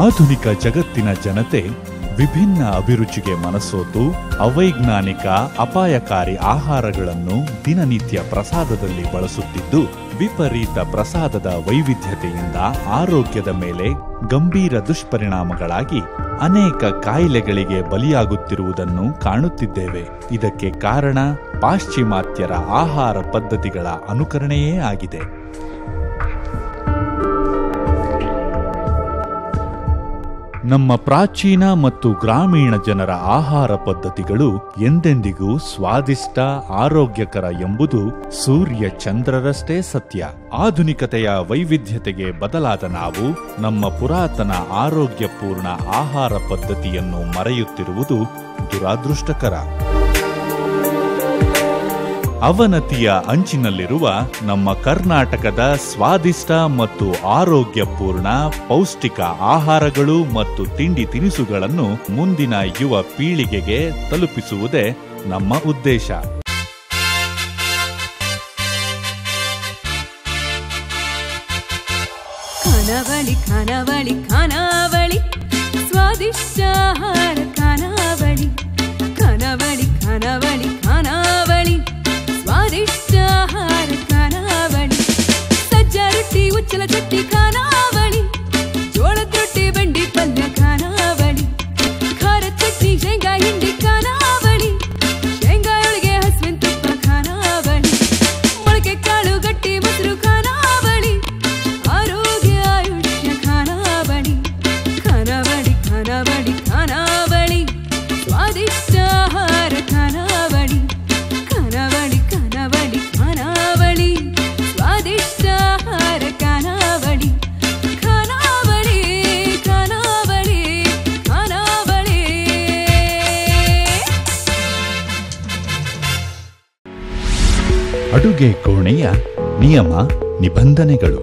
ಆಧುನಿಕ ಜಗತ್ತಿನ ಜನತೆ ವಿಭಿನ್ನ ಅಭಿರುಚಿಗೆ ಮನಸೋತು ಅವೈಜ್ಞಾನಿಕ ಅಪಾಯಕಾರಿ ಆಹಾರಗಳನ್ನು ದಿನನಿತ್ಯ ಪ್ರಸಾದದಲ್ಲಿ ಬಳಸುತ್ತಿದ್ದು ವಿಪರೀತ ಪ್ರಸಾದದ ವೈವಿಧ್ಯತೆಯಿಂದ ಆರೋಗ್ಯದ ಮೇಲೆ ಗಂಭೀರ ದುಷ್ಪರಿಣಾಮಗಳಾಗಿ ಅನೇಕ ಕಾಯಿಲೆಗಳಿಗೆ ಬಲಿಯಾಗುತ್ತಿರುವುದನ್ನು ಕಾಣುತ್ತಿದ್ದೇವೆ ಇದಕ್ಕೆ ಕಾರಣ ಪಾಶ್ಚಿಮಾತ್ಯರ ಆಹಾರ ಪದ್ಧತಿಗಳ ಅನುಕರಣೆಯೇ ಆಗಿದೆ ನಮ್ಮ ಪ್ರಾಚೀನ ಮತ್ತು ಗ್ರಾಮೀಣ ಜನರ ಆಹಾರ ಪದ್ಧತಿಗಳು ಎಂದೆಂದಿಗೂ ಸ್ವಾದಿಷ್ಟ ಆರೋಗ್ಯಕರ ಎಂಬುದು ಸೂರ್ಯ ಚಂದ್ರರಷ್ಟೇ ಸತ್ಯ ಆಧುನಿಕತೆಯ ವೈವಿಧ್ಯತೆಗೆ ಬದಲಾದ ನಾವು ನಮ್ಮ ಪುರಾತನ ಆರೋಗ್ಯಪೂರ್ಣ ಆಹಾರ ಪದ್ಧತಿಯನ್ನು ಮರೆಯುತ್ತಿರುವುದು ದುರಾದೃಷ್ಟಕರ ಅವನತಿಯ ಅಂಚಿನಲ್ಲಿರುವ ನಮ್ಮ ಕರ್ನಾಟಕದ ಸ್ವಾದಿಷ್ಟ ಮತ್ತು ಆರೋಗ್ಯಪೂರ್ಣ ಪೌಷ್ಟಿಕ ಆಹಾರಗಳು ಮತ್ತು ತಿಂಡಿ ತಿನಿಸುಗಳನ್ನು ಮುಂದಿನ ಯುವ ಪೀಳಿಗೆಗೆ ತಲುಪಿಸುವುದೇ ನಮ್ಮ ಉದ್ದೇಶ ಖಾನಾವಳಿ ಖಾನಾವಳಿ ಖಾನಾವಳಿ ಸ್ವಾದಿಷ್ಟ ಆಹಾರ ಖಾನಾವಳಿ ಖಾನಾವಳಿ ಖಾನಾವಳಿ ಖಾನಾವಳಿ ಸ್ವಾದಿಷ್ಟ ಆಹಾರ ಖಾನಾವಳಿ ಸಜ್ಜ ರೊಟ್ಟಿ ಉಚ್ಚಲ ಚಟ್ನಿ ಖಾನಾವಳಿ ಜೋಳದ ರೊಟ್ಟಿ ಬೆಂಡಿ ಪಲ್ಯ ಖಾನಾವಳಿ ಖಾರ ಚಟ್ನಿ ಶೇಂಗಾ ಹಿಂಡಿ ಖಾನಾವಳಿ ಶೇಂಗಾ ಒಳಗೆ ಹಸುವಿನ ತುಪ್ಪ ಖಾನಾವಳಿ ಮೊಳಕೆ ಕಾಳು ಗಟ್ಟಿ ಮೊಸರು ಖಾನಾವಳಿ ಆರೋಗ್ಯ ಆಯುಷ್ಯ ಖಾನಾವಳಿ ಖಾನಾವಳಿ ಖಾನಾವಳಿ ಖಾನಾವಳಿ ಸ್ವಾದಿಷ್ಟ ಆಹಾರ ಖಾನಾವಳಿ ಖಾನಾವಳಿ ಖಾನಾವಳಿ ಖಾನಾವಳಿ ಸ್ವಾದಿಷ್ಟ ಆಹಾರ ಖಾನಾವಳಿ ಖಾನಾವಳಿ ಖಾನಾವಳಿ ಖಾನಾವಳಿ ಅಡುಗೆ ಕೋಣೆಯ ನಿಯಮ ನಿಬಂಧನೆಗಳು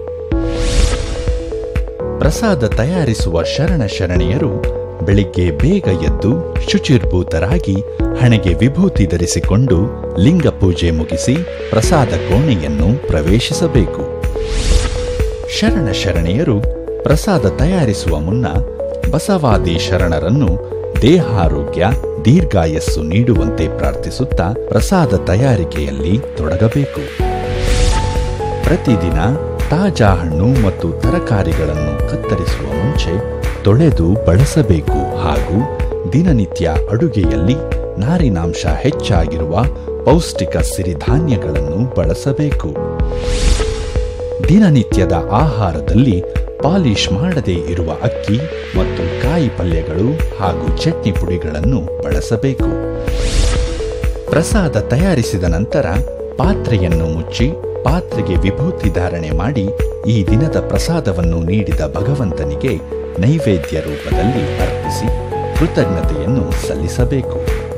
ಪ್ರಸಾದ ತಯಾರಿಸುವ ಶರಣ ಶರಣೆಯರು ಬೆಳಿಗ್ಗೆ ಬೇಗ ಎದ್ದು ಶುಚಿರ್ಭೂತರಾಗಿ ಹಣೆಗೆ ವಿಭೂತಿ ಧರಿಸಿಕೊಂಡು ಲಿಂಗ ಪೂಜೆ ಮುಗಿಸಿ ಪ್ರಸಾದ ಕೋಣೆಯನ್ನು ಪ್ರವೇಶಿಸಬೇಕು ಶರಣ ಶರಣೆಯರು ಪ್ರಸಾದ ತಯಾರಿಸುವ ಮುನ್ನ ಬಸವಾದಿ ಶರಣರನ್ನು ದೇಹಾರೋಗ್ಯ ದೀರ್ಘಾಯಸ್ಸು ನೀಡುವಂತೆ ಪ್ರಾರ್ಥಿಸುತ್ತಾ ಪ್ರಸಾದ ತಯಾರಿಕೆಯಲ್ಲಿ ತೊಡಗಬೇಕು ಪ್ರತಿದಿನ ತಾಜಾ ಹಣ್ಣು ಮತ್ತು ತರಕಾರಿಗಳನ್ನು ಕತ್ತರಿಸುವ ಮುಂಚೆ ತೊಳೆದು ಬಳಸಬೇಕು ಹಾಗೂ ದಿನನಿತ್ಯ ಅಡುಗೆಯಲ್ಲಿ ನಾರಿನಾಂಶ ಹೆಚ್ಚಾಗಿರುವ ಪೌಷ್ಟಿಕ ಸಿರಿಧಾನ್ಯಗಳನ್ನು ಬಳಸಬೇಕು ದಿನನಿತ್ಯದ ಆಹಾರದಲ್ಲಿ ಪಾಲಿಶ್ ಮಾಡದೇ ಇರುವ ಅಕ್ಕಿ ಮತ್ತು ಕಾಯಿ ಪಲ್ಯಗಳು ಹಾಗೂ ಚಟ್ನಿ ಪುಡಿಗಳನ್ನು ಬಳಸಬೇಕು ಪ್ರಸಾದ ತಯಾರಿಸಿದ ನಂತರ ಪಾತ್ರೆಯನ್ನು ಮುಚ್ಚಿ ಪಾತ್ರೆಗೆ ವಿಭೂತಿ ಧಾರಣೆ ಮಾಡಿ ಈ ದಿನದ ಪ್ರಸಾದವನ್ನು ನೀಡಿದ ಭಗವಂತನಿಗೆ ನೈವೇದ್ಯ ರೂಪದಲ್ಲಿ ಅರ್ಪಿಸಿ ಕೃತಜ್ಞತೆಯನ್ನು ಸಲ್ಲಿಸಬೇಕು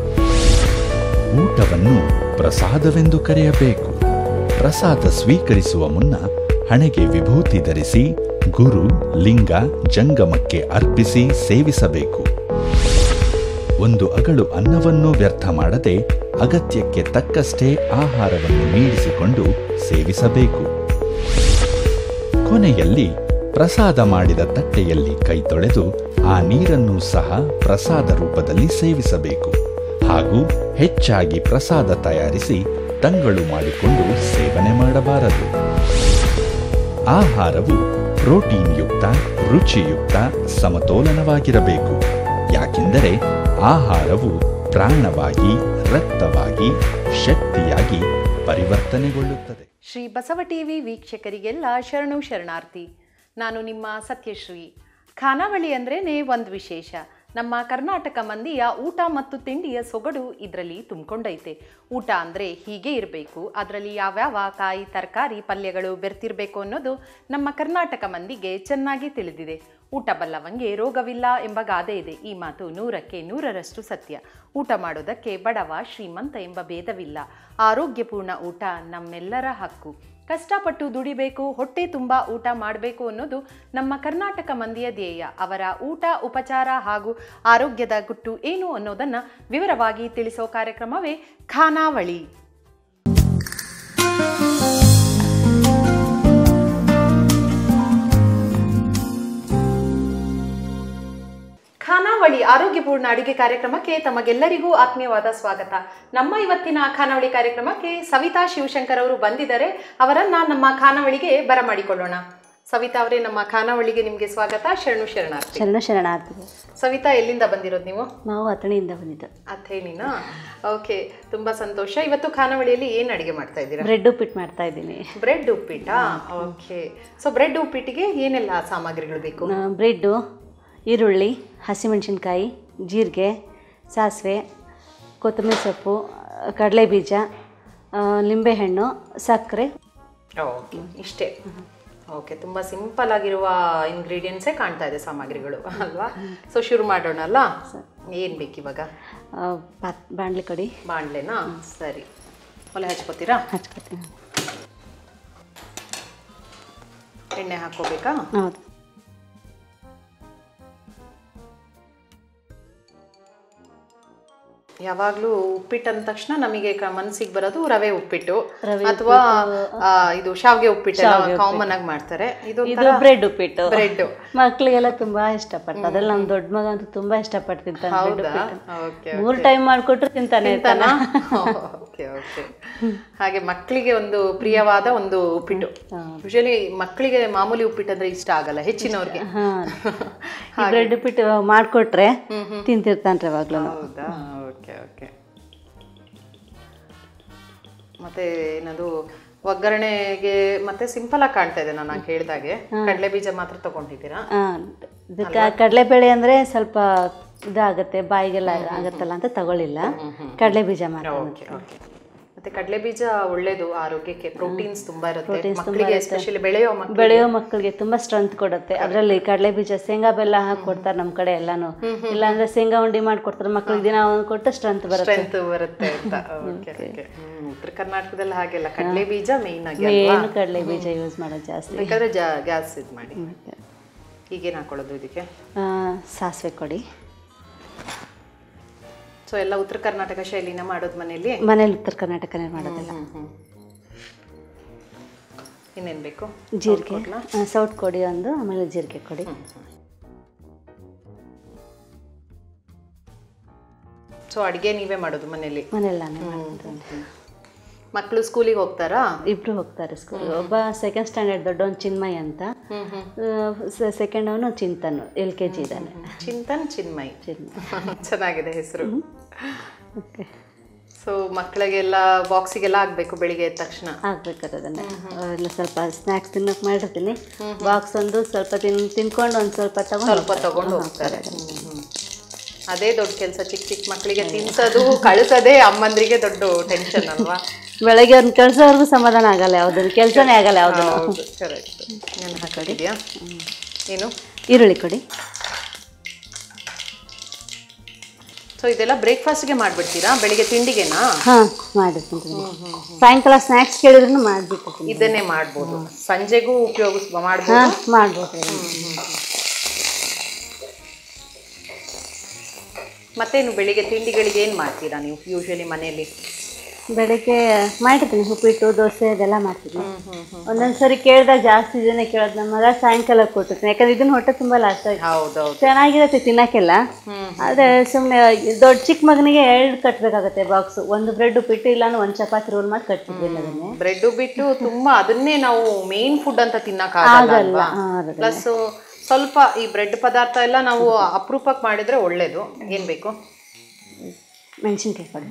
ಊಟವನ್ನು ಪ್ರಸಾದವೆಂದು ಕರೆಯಬೇಕು ಪ್ರಸಾದ ಸ್ವೀಕರಿಸುವ ಮುನ್ನ ಹಣೆಗೆ ವಿಭೂತಿ ಧರಿಸಿ ಗುರು ಲಿಂಗ ಜಂಗಮಕ್ಕೆ ಅರ್ಪಿಸಿ ಸೇವಿಸಬೇಕು ಒಂದು ಅಗಳು ಅನ್ನವನ್ನು ವ್ಯರ್ಥ ಮಾಡದೆ ಅಗತ್ಯಕ್ಕೆ ತಕ್ಕಷ್ಟೇ ಆಹಾರವನ್ನು ನೀಡಿಸಿಕೊಂಡು ಸೇವಿಸಬೇಕು ಕೊನೆಯಲ್ಲಿ ಪ್ರಸಾದ ಮಾಡಿದ ತಟ್ಟೆಯಲ್ಲಿ ಕೈ ತೊಳೆದು ಆ ನೀರನ್ನು ಸಹ ಪ್ರಸಾದ ರೂಪದಲ್ಲಿ ಸೇವಿಸಬೇಕು ಹಾಗೂ ಹೆಚ್ಚಾಗಿ ಪ್ರಸಾದ ತಯಾರಿಸಿ ತಂಗಳು ಮಾಡಿಕೊಂಡು ಸೇವನೆ ಮಾಡಬಾರದು ಆಹಾರವು ಪ್ರೋಟೀನ್ ಯುಕ್ತ ರುಚಿಯುಕ್ತ ಸಮತೋಲನವಾಗಿರಬೇಕು ಯಾಕೆಂದರೆ ಆಹಾರವು ಪ್ರಾಣವಾಗಿ ರಕ್ತವಾಗಿ ಶಕ್ತಿಯಾಗಿ ಪರಿವರ್ತನೆಗೊಳ್ಳುತ್ತದೆ ಶ್ರೀ ಬಸವ ಟಿವಿ ವೀಕ್ಷಕರಿಗೆಲ್ಲ ಶರಣು ಶರಣಾರ್ಥಿ ನಾನು ನಿಮ್ಮ ಸತ್ಯಶ್ರೀ ಖಾನಾವಳಿ ಅಂದ್ರೇ ಒಂದು ವಿಶೇಷ ನಮ್ಮ ಕರ್ನಾಟಕ ಮಂದಿಯ ಊಟ ಮತ್ತು ತಿಂಡಿಯ ಸೊಗಡು ಇದರಲ್ಲಿ ತುಂಬಿಕೊಂಡೈತೆ ಊಟ ಅಂದರೆ ಹೀಗೆ ಇರಬೇಕು ಅದರಲ್ಲಿ ಯಾವ್ಯಾವ ಕಾಯಿ ತರಕಾರಿ ಪಲ್ಯಗಳು ಬೆರ್ತಿರಬೇಕು ಅನ್ನೋದು ನಮ್ಮ ಕರ್ನಾಟಕ ಮಂದಿಗೆ ಚೆನ್ನಾಗಿ ತಿಳಿದಿದೆ ಊಟ ಬಲ್ಲವಂಗೆ ರೋಗವಿಲ್ಲ ಎಂಬ ಗಾದೆ ಇದೆ ಈ ಮಾತು ನೂರಕ್ಕೆ ನೂರರಷ್ಟು ಸತ್ಯ ಊಟ ಮಾಡೋದಕ್ಕೆ ಬಡವ ಶ್ರೀಮಂತ ಎಂಬ ಭೇದವಿಲ್ಲ ಆರೋಗ್ಯಪೂರ್ಣ ಊಟ ನಮ್ಮೆಲ್ಲರ ಹಕ್ಕು ಕಷ್ಟಪಟ್ಟು ದುಡಿಬೇಕು ಹೊಟ್ಟೆ ತುಂಬ ಊಟ ಮಾಡಬೇಕು ಅನ್ನೋದು ನಮ್ಮ ಕರ್ನಾಟಕ ಮಂದಿಯ ಧ್ಯೇಯ ಅವರ ಊಟ ಉಪಚಾರ ಹಾಗೂ ಆರೋಗ್ಯದ ಗುಟ್ಟು ಏನು ಅನ್ನೋದನ್ನು ವಿವರವಾಗಿ ತಿಳಿಸೋ ಕಾರ್ಯಕ್ರಮವೇ ಖಾನಾವಳಿ ಖಾನಾವಳಿ ಆರೋಗ್ಯಪೂರ್ಣ ಅಡುಗೆ ಕಾರ್ಯಕ್ರಮಕ್ಕೆ ತಮಗೆಲ್ಲರಿಗೂ ಆತ್ಮೀಯವಾದ ಸ್ವಾಗತ ನಮ್ಮ ಇವತ್ತಿನ ಖಾನಾವಳಿ ಕಾರ್ಯಕ್ರಮಕ್ಕೆ ಸವಿತಾ ಶಿವಶಂಕರ್ ಅವರು ಬಂದಿದ್ದಾರೆ ಅವರನ್ನ ನಮ್ಮ ಖಾನಾವಳಿಗೆ ಬರಮಾಡಿಕೊಳ್ಳೋಣ ಸವಿತಾ ಅವರೇ ನಮ್ಮ ಖಾನಾವಳಿಗೆ ನಿಮಗೆ ಸ್ವಾಗತ ಶರಣು ಶರಣಾರ್ಥಿ ಶರಣ ಶರಣಾರ್ಥಿಗಳು ಸವಿತಾ ಎಲ್ಲಿಂದ ಬಂದಿರೋದು ನೀವು ನಾವು ಅಥಣಿಯಿಂದ ಬಂದಿದ್ದು ಅಥೇನಿನಾ ಓಕೆ ತುಂಬಾ ಸಂತೋಷ ಇವತ್ತು ಖಾನಾವಳಿಯಲ್ಲಿ ಏನು ಅಡುಗೆ ಮಾಡ್ತಾ ಇದ್ದೀರಾ ಬ್ರೆಡ್ ಉಪ್ಪಿಟ್ಟು ಮಾಡ್ತಾ ಇದ್ದೀನಿ ಬ್ರೆಡ್ ಉಪ್ಪಿಟ್ಟಾ ಓಕೆ ಸೊ ಬ್ರೆಡ್ ಉಪ್ಪಿಟ್ಟಿಗೆ ಏನೆಲ್ಲ ಸಾಮಗ್ರಿಗಳು ಬೇಕು ಆ, ಬ್ರೆಡ್ಡು ಈರುಳ್ಳಿ ಹಸಿಮೆಣಸಿನ್ಕಾಯಿ ಜೀರಿಗೆ ಸಾಸಿವೆ ಕೊತ್ತಂಬರಿ ಸೊಪ್ಪು ಕಡಲೆ ಬೀಜ ಆ, ಲಿಂಬೆಹಣ್ಣು ಸಕ್ಕರೆ ಓಕೆ ಇಷ್ಟೇ ಓಕೆ ತುಂಬ ಸಿಂಪಲ್ ಆಗಿರುವ ಇಂಗ್ರೀಡಿಯೆಂಟ್ಸೇ ಕಾಣ್ತಾ ಇದೆ ಸಾಮಗ್ರಿಗಳು ಅಲ್ವಾ ಸೊ ಶುರು ಮಾಡೋಣ ಅಲ್ಲ ಏನು ಬೇಕು ಇವಾಗ ಆ, ಪಾತ್ ಬಾಣಲಿ ಕಡಿ ಬಾಣಲೆನಾ ಸರಿ ಒಲೆ ಹಚ್ಕೋತೀರಾ ಹಚ್ಕೊತೀನಿ ಎಣ್ಣೆ ಹಾಕೋಬೇಕಾ ಹೌದು ಯಾವಾಗಲೂ ಉಪ್ಪಿಟ್ಟು ಅಂದ ತಕ್ಷಣ ನಮಗೆ ಮನಸ್ಸಿಗೆ ಬರೋದು ರವೆ ಉಪ್ಪಿಟ್ಟು ರವೆ ಅಥವಾ ಆ, ಇದು ಶಾವಿಗೆ ಉಪ್ಪಿಟ್ಟು ಕಾಮನ್ ಆಗಿ ಮಾಡ್ತಾರೆ ಇದು ಇದು ಬ್ರೆಡ್ ಉಪ್ಪಿಟ್ಟು ಬ್ರೆಡ್ ಮಕ್ಕಳಿಗೆಲ್ಲ ತುಂಬಾ ಇಷ್ಟಪಡ್ತಾರೆ ಅದ್ರಲ್ಲಿ ನಮ್ಮ ದೊಡ್ಡ ಮಗ ಅಂತೂ ತುಂಬಾ ಇಷ್ಟಪಟ್ಟು ತಿಂತಾನೆ ಬ್ರೆಡ್ ಹೌದಾ ಉಪ್ಪಿಟ್ಟು ಓಕೆ ಮೂರು ಟೈಮ್ ಮಾಡಿಕೊಟ್ರು ತಿಂತಾನೆ ಇರ್ತಾನೆ ಓಕೆ ಓಕೆ ಹಾಗೆ ಮಕ್ಕಳಿಗೆ ಒಂದು ಪ್ರಿಯವಾದ ಒಂದು ಉಪ್ಪಿಟ್ಟು ಯೂಶಲಿ ಮಕ್ಕಳಿಗೆ ಮಾಮೂಲಿ ಉಪ್ಪಿಟ್ಟು ಅಂದ್ರೆ ಇಷ್ಟ ಆಗಲ್ಲ ಹೆಚ್ಚಿನವ್ರಿಗೆ ಹಾ ಈ ಬ್ರೆಡ್ ಉಪ್ಪಿಟ್ಟು ಮಾಡಿಕೊಟ್ರೆ ತಿಂತಿರ್ತಾನ್ರಿ ಯಾವಾಗ್ಲೂ ಹೌದಾ ಓಕೆ ಓಕೆ ಮತ್ತೆ ಏನದು ಒಗ್ಗರಣೆಗೆ ಮತ್ತೆ ಸಿಂಪಲ್ ಆಗಿ ಕಾಣ್ತಾ ಇದೆ ನಾನು ಹೇಳಿದಾಗೆ ಕಡಲೆ ಬೀಜ ಮಾತ್ರ ತಗೊಂಡಿದ್ದೀರಾ ಇದಕ್ಕೆ ಕಡಲೆಬೇಳೆ ಅಂದ್ರೆ ಸ್ವಲ್ಪ ಇದಾಗತ್ತೆ ಬಾಯಿಗೆಲ್ಲ ಆಗತ್ತಲ್ಲ ಅಂತ ತಗೊಳ್ಳಿಲ್ಲ ಕಡಲೆ ಬೀಜ ಮಾತ್ರ ಓಕೆ ಓಕೆ ಮತ್ತೆ ಕಡಲೆ ಬೀಜ ಒಳ್ಳೇದು ಆರೋಗ್ಯಕ್ಕೆ ಪ್ರೋಟೀನ್ಸ್ ತುಂಬಾ ಇರುತ್ತೆ ಮಕ್ಕಳಿಗೆ ಎಸ್ಪೆಷಲಿ ಬೆಳೆಯೋ ಮಕ್ಕಳು ಬೆಳೆಯೋ ಮಕ್ಕಳಿಗೆ ತುಂಬಾ ಸ್ಟ್ರೆಂತ್ ಕೊಡುತ್ತೆ ಅದರಲ್ಲಿ ಕಡಲೆ ಬೀಜ ಶೇಂಗಾ ಬೆಲ್ಲ ಹಾಕಿ ಕೊಡ್ತಾರೆ ನಮ್ಮ ಕಡೆ ಎಲ್ಲಾನು ಇಲ್ಲಾಂದ್ರೆ ಶೇಂಗಾ ಉಂಡಿ ಮಾಡ್ಕೊಡ್ತಾರೆ ಮಕ್ಕಳಿಗೆ ದಿನ ಒಂದು ಕೊಟ್ಟು ಸ್ಟ್ರೆಂತ್ ಬರುತ್ತೆ ಸ್ಟ್ರೆಂತ್ ಬರುತ್ತೆ ಅಂತ ಓಕೆ ಓಕೆ ಉತ್ತರ ಕರ್ನಾಟಕದಲ್ಲಿ ಹಾಗೆಲ್ಲ ಕಡಲೆ ಬೀಜ ಮೇಯ್ನ್ ಆಗಿ ಅಲ್ವಾ ಏನು ಕಡಲೆ ಬೀಜ ಯೂಸ್ ಮಾಡೋದು ಜಾಸ್ತಿ ಬೇಕಾದ್ರೆ ಜಾ ಗ್ಯಾಸ್ ಇದು ಮಾಡಿ ಈಗೇನು ಹಾಕೊಳ್ಳೋದು ಇದಕ್ಕೆ ಆ, ಸಾಸಿವೆ ಕೊಡಿ ಸೊ ಎಲ್ಲ ಉತ್ತರ ಕರ್ನಾಟಕ ಶೈಲಿನ ಮಾಡೋದು ಮನೆಯಲ್ಲಿ ಮನೇಲಿ ಉತ್ತರ ಕರ್ನಾಟಕನೇ ಮಾಡೋದಿಲ್ಲ ಇನ್ನೇನು ಬೇಕು ಜೀರಿಗೆ ಆ, ಸೌಟ್ ಕೊಡಿ ಒಂದು ಆಮೇಲೆ ಜೀರಿಗೆ ಕೊಡಿ ಸೊ ಅಡುಗೆ ನೀವೇ ಮಾಡೋದು ಮನೆಯಲ್ಲಿ ಮನೇಲಿ ನಾನೇ ಮಾಡೋದು ಮಕ್ಕಳು ಸ್ಕೂಲಿಗೆ ಹೋಗ್ತಾರಾ ಇಬ್ರು ಹೋಗ್ತಾರೆ ಸ್ಕೂಲ್ ಒಬ್ಬ ಸೆಕೆಂಡ್ ಸ್ಟ್ಯಾಂಡರ್ಡ್ ದೊಡ್ಡವನು ಚಿನ್ಮಯ್ ಅಂತ ಸೆಕೆಂಡ್ ಅವನು ಚಿಂತನು ಎಲ್ ಕೆ ಜಿ ಇದ್ದಾನೆ ಚಿಂತನ್ ಚಿನ್ಮಯ್ ಚಿನ್ಮಯ್ ಚೆನ್ನಾಗಿದೆ ಹೆಸರು ಓಕೆ ಸೊ ಮಕ್ಕಳಿಗೆಲ್ಲ ಬಾಕ್ಸಿಗೆಲ್ಲ ಆಗಬೇಕು ಬೆಳಿಗ್ಗೆ ಎದ್ದ ತಕ್ಷಣ ಆಗ್ಬೇಕಾದ್ರೆ ಅದನ್ನ ಎಲ್ಲ ಸ್ವಲ್ಪ ಸ್ನ್ಯಾಕ್ಸ್ ತಿನ್ನೋಕೆ ಮಾಡಿರ್ತೀನಿ ಬಾಕ್ಸ್ ಒಂದು ಸ್ವಲ್ಪ ತಿನ್ ತಿನ್ಕೊಂಡು ಒಂದು ಸ್ವಲ್ಪ ತಗೊಂಡು ಸ್ವಲ್ಪ ತಗೊಂಡು ಹೋಗ್ತಾರೆ ಅದೇ ದೊಡ್ಡ ಕೆಲಸ ಚಿಕ್ಕ ಚಿಕ್ಕ ಮಕ್ಕಳಿಗೆ ತಿನ್ಸೋದು ಕಳಿಸೋದೇ ಅಮ್ಮಂದ್ರಿಗೆ ದೊಡ್ಡ ಟೆನ್ಷನ್ ಅಲ್ವಾ ಬೆಳಗ್ಗೆ ಅವ್ರನ್ನ ಕಳ್ಸೋವರೆಗೂ ಸಮಾಧಾನ ಆಗಲ್ಲ ಯಾವುದನ್ನು ಕೆಲಸನೇ ಆಗಲ್ಲ ಯಾವುದನ್ನು ಹೌದು ಕರೆಕ್ಟ್ ನಾನು ಹಾಕಿದ್ಯಾ ಏನು ಈರುಳ್ಳಿ ಕೊಡಿ ಸೊ ಇದೆಲ್ಲ ಬ್ರೇಕ್ಫಾಸ್ಟ್ಗೆ ಮಾಡಿಬಿಡ್ತೀರಾ ಬೆಳಿಗ್ಗೆ ತಿಂಡಿಗೆನಾ ಹಾಂ ಮಾಡಿರ್ತೀನಿ ಸಾಯಂಕಾಲ ಸ್ನ್ಯಾಕ್ಸ್ ಕೇಳಿದ್ರು ಮಾಡಿಬಿಟ್ಟು ಇದನ್ನೇ ಮಾಡ್ಬೋದು ಸಂಜೆಗೂ ಉಪಯೋಗಿಸ್ ಮಾಡ್ಬೋದು ಹಾಂ ಮಾಡ್ಬೋದು ಮತ್ತೇನು ಬೆಳಿಗ್ಗೆ ತಿಂಡಿಗಳಿಗೆ ಏನು ಮಾಡ್ತೀರಾ ನೀವು ಯೂಶಲಿ ಮನೆಯಲ್ಲಿ ಬೆಳಗ್ಗೆ ಮಾಡಿರ್ತೀನಿ ಉಪ್ಪಿಟ್ಟು ದೋಸೆ ಅದೆಲ್ಲ ಮಾಡ್ತೀನಿ ಒಂದೊಂದು ಸರಿ ಕೇಳಿದಾಗ ಜಾಸ್ತಿ ಇದನ್ನೇ ಕೇಳೋದು ನಮ್ಮ ಮಗ ಸಾಯಂಕಾಲ ಕೊಟ್ಟಿರ್ತೀನಿ ಯಾಕಂದ್ರೆ ಇದನ್ನ ಹೊಟ್ಟೆ ತುಂಬ ಲಾಸ್ಟ್ ಆಗಿ ಹೌದೌದು ಚೆನ್ನಾಗಿರುತ್ತೆ ತಿನ್ನಕ್ಕೆಲ್ಲ ಆದರೆ ಸುಮ್ಮನೆ ದೊಡ್ಡ ಚಿಕ್ಕ ಮಗನಿಗೆ ಎರಡು ಕಟ್ಟಬೇಕಾಗತ್ತೆ ಬಾಕ್ಸು ಒಂದು ಬ್ರೆಡ್ ಉಪ್ಪಿಟ್ಟು ಇಲ್ಲಾಂದ್ರೆ ಒಂದು ಚಪಾತಿ ರೋಲ್ ಮಾಡಿ ಕಟ್ತಿದ್ವಿ ಅದನ್ನೇ ಬ್ರೆಡ್ ಬಿಟ್ಟು ತುಂಬಾ ಅದನ್ನೇ ನಾವು ಮೇನ್ ಫುಡ್ ಅಂತ ತಿನ್ನಕ್ಕಾಗಲ್ಲ ಅಲ್ವಾ ಪ್ಲಸ್ ಸ್ವಲ್ಪ ಈ ಬ್ರೆಡ್ ಪದಾರ್ಥ ಎಲ್ಲ ನಾವು ಅಪರೂಪಕ್ಕೆ ಮಾಡಿದ್ರೆ ಒಳ್ಳೇದು ಏನ್ ಬೇಕು ಮೆಣಸಿನ್ಕಾಯಿ ಕೊಡಿ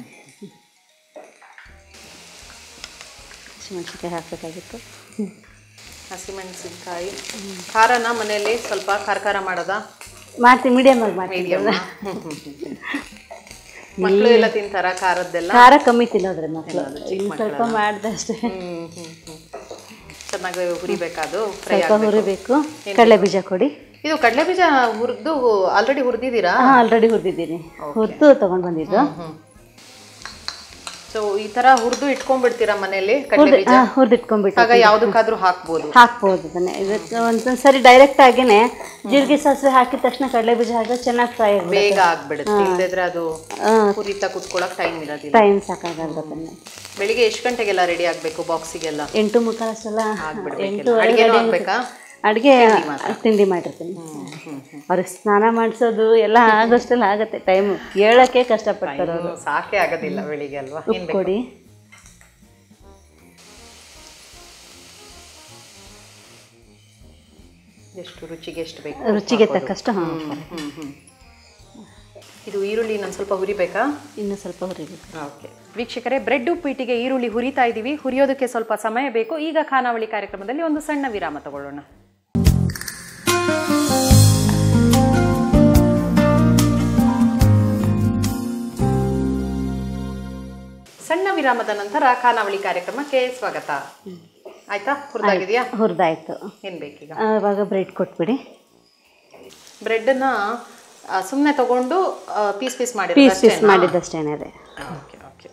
ಮೆಣಸಿನ್ಕಾಯಿ ಹಾಕಬೇಕಾಗಿತ್ತು ಹಸಿಮೆಣಸಿನ್ಕಾಯಿ ಖಾರನ ಮನೆಯಲ್ಲಿ ಸ್ವಲ್ಪ ಖಾರ ಖಾರ ಮಾಡೋದಾ ಮಾಡ್ತೀನಿ ಮೀಡಿಯಮ್ ಆಗಿ ಮಾಡ್ತೀನಿ ಮೀಡಿಯಮ್ ಮಕ್ಕಳು ಎಲ್ಲ ತಿಂತಾರ ಖಾರದ್ದೆಲ್ಲ ಖಾರ ಕಮ್ಮಿ ತಿನ್ನೋದ್ರೆ ಮಕ್ಕಳು ಇನ್ನು ಸ್ವಲ್ಪ ಮಾಡಿದೆ ಅಷ್ಟೇ ಹ್ಮ್ ಹ್ಮ್ ಹ್ಮ್ ಚೆನ್ನಾಗಿ ಹುರಿಬೇಕಾದು ಫ್ರೈ ಸ್ವಲ್ಪ ಹುರಿಬೇಕು ಕಡಲೆ ಬೀಜ ಕೊಡಿ ಇದು ಕಡಲೆ ಬೀಜ ಹುರಿದು ಆಲ್ರೆಡಿ ಹುರಿದಿದ್ದೀರಾ ಹಾಂ ಆಲ್ರೆಡಿ ಹುರಿದಿದ್ದೀನಿ ಹುರಿದು ತೊಗೊಂಡು ಬಂದಿದ್ದು ಸೊ ಈ ತರ ಹುರಿದು ಇಟ್ಕೊಂಡ್ಬಿಡ್ತೀರಾ ಮನೆಯಲ್ಲಿ ಕಡಲೆ ಬೀಜ ಹಾಂ ಹುರಿದಿಟ್ಕೊಂಡ್ಬಿಟ್ಟು ಆಗ ಯಾವ್ದಕ್ಕಾದ್ರೂ ಹಾಕ್ಬೋದು ಹಾಕ್ಬೋದು ಅದನ್ನೇ ಇದಕ್ಕೆ ಒಂದೊಂದು ಸರಿ ಡೈರೆಕ್ಟ್ ಆಗಿನೇ ಜೀರಿಗೆ ಸಾಸಿವೆ ಹಾಕಿದ ತಕ್ಷಣ ಕಡಲೆ ಬೀಜ ಹಾಕಿದ್ರೆ ಚೆನ್ನಾಗಿ ಫ್ರೈ ಆಗ್ಬಿಡುತ್ತೆ ಬೇಗ ಆಗ್ಬಿಡುತ್ತೆ ಇಲ್ಲದಿದ್ರೆ ಅದು ಹುರಿತಾ ಕುತ್ಕೊಳಕ್ ಟೈಮ್ ಇರೋದಿಲ್ಲ ಟೈಮ್ ಸಾಕಾಗಲ್ಲ ಅದನ್ನೇ ಬೆಳಿಗ್ಗೆ ಎಷ್ಟು ಗಂಟೆಗೆಲ್ಲ ರೆಡಿ ಆಗ್ಬೇಕು ಬಾಕ್ಸಿಗೆಲ್ಲ ಎಂಟು ಮುಕ್ಕಾಲು ಅಷ್ಟೆಲ್ಲ ಆಗ್ಬಿಡ್ಬೇಕೆಲ್ಲ ಎಂಟು ಅಡಿಗೆನೂ ಆಗ್ಬೇಕಾ ಅಡುಗೆ ತಿಂಡಿ ಮಾಡಿರ್ತೀನಿ ಅವ್ರಿಗೆ ಸ್ನಾನ ಮಾಡಿಸೋದು ಎಲ್ಲ ಆಗೋಷ್ಟೆಲ್ಲ ಆಗುತ್ತೆ ಟೈಮು ಹೇಳೋಕ್ಕೆ ಕಷ್ಟಪಡ್ತಾರೆ ಅವರು ಹ್ಮ್, ಸಾಕೆ ಆಗೋದಿಲ್ಲ ಬೆಳಿಗ್ಗೆ ಅಲ್ವಾ ಏನ್ ಬೇಕು ಕೊಡಿ ಎಷ್ಟು ರುಚಿಗೆ ಎಷ್ಟು ಬೇಕು ರುಚಿಗೆ ತಕ್ಕಷ್ಟು ಹಾಂ ಹ್ಮ್ ಹ್ಮ್ ಇದು ಈರುಳ್ಳಿ ನಾನು ಸ್ವಲ್ಪ ಹುರಿಬೇಕಾ ಇನ್ನೂ ಸ್ವಲ್ಪ ಹುರಿಬೇಕು ಓಕೆ ವೀಕ್ಷಕರೇ ಬ್ರೆಡ್ ಉಪ್ಪಿಟ್ಟಿಗೆ ಈರುಳ್ಳಿ ಹುರಿತಾ ಇದ್ದೀವಿ ಹುರಿಯೋದಕ್ಕೆ ಸ್ವಲ್ಪ ಸಮಯ ಬೇಕು ಈಗ ಖಾನಾವಳಿ ಕಾರ್ಯಕ್ರಮದಲ್ಲಿ ಒಂದು ಸಣ್ಣ ವಿರಾಮ ತಗೊಳ್ಳೋಣ ಸಣ್ಣ ವಿರಾಮದ ನಂತರ ಖಾನಾವಳಿ ಕಾರ್ಯಕ್ರಮಕ್ಕೆ ಸ್ವಾಗತ ಆಯ್ತಾ ಹುರಿದಾಗಿದೆಯಾ ಹುರಿದಾಯ್ತು ಏನ್ ಬೇಕೀಗ ಆವಾಗ ಬ್ರೆಡ್ ಕೊಟ್ಬಿಡಿ ಬ್ರೆಡ್ನ ಸುಮ್ಮನೆ ತಗೊಂಡು ಪೀಸ್ ಪೀಸ್ ಮಾಡಿ ಪೀಸ್ ಪೀಸ್ ಮಾಡಿದ್ದಷ್ಟೇನೆ ಅದೇ ಓಕೆ ಓಕೆ